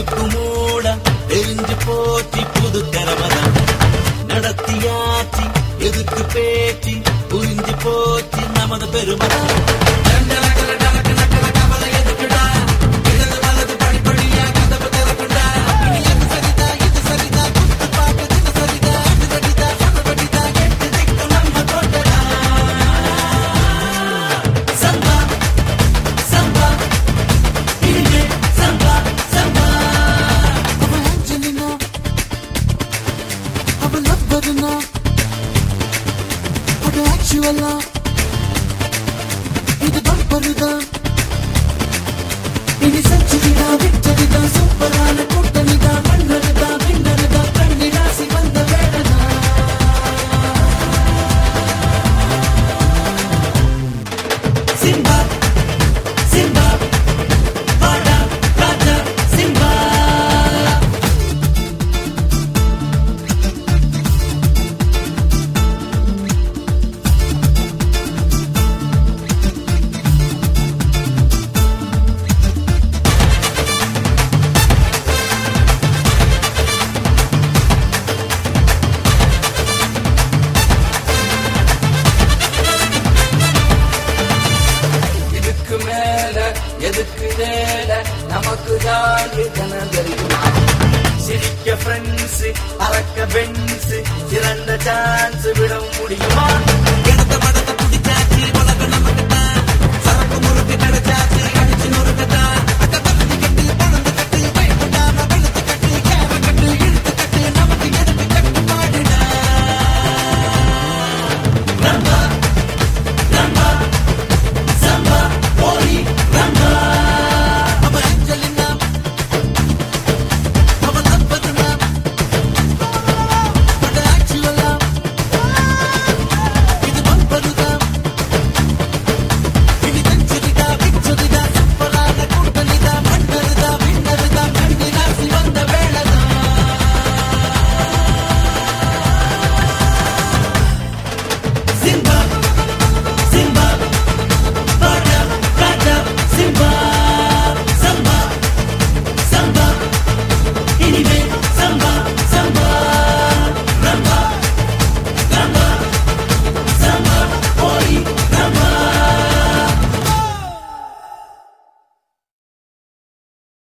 இழுக்கு மூட தெரிஞ்சு போச்சு புது திறமதான் நடத்தியாச்சு எதுக்கு பேச்சு புரிஞ்சு போச்சு நமது பெருமதான் சம்பா சம்பா இனிமே சம்பா சம்பா அவள் ஆஞ்சலினா அவள் லவ்வருனா அது ஆக்சுவலா இது பம்பருதான் இனி செஞ்சுரிதா விக்டரிதா சூப்பரான கூட்டணிதா மன்னருதா விண்ணருதா கண்ணிராசி வந்த வேடனா சிம்பா சிம்பா வாடா ராஜா சிம்பா இதுக்கு மேல எதுக்கு வேலை நமக்கு தான் இதன தெரியுமா சிரிக்க ஃப்ரெண்ட்ஸ் அறக்க பெண்ஸ் சிறந்த சான்ஸ் விட முடியுமா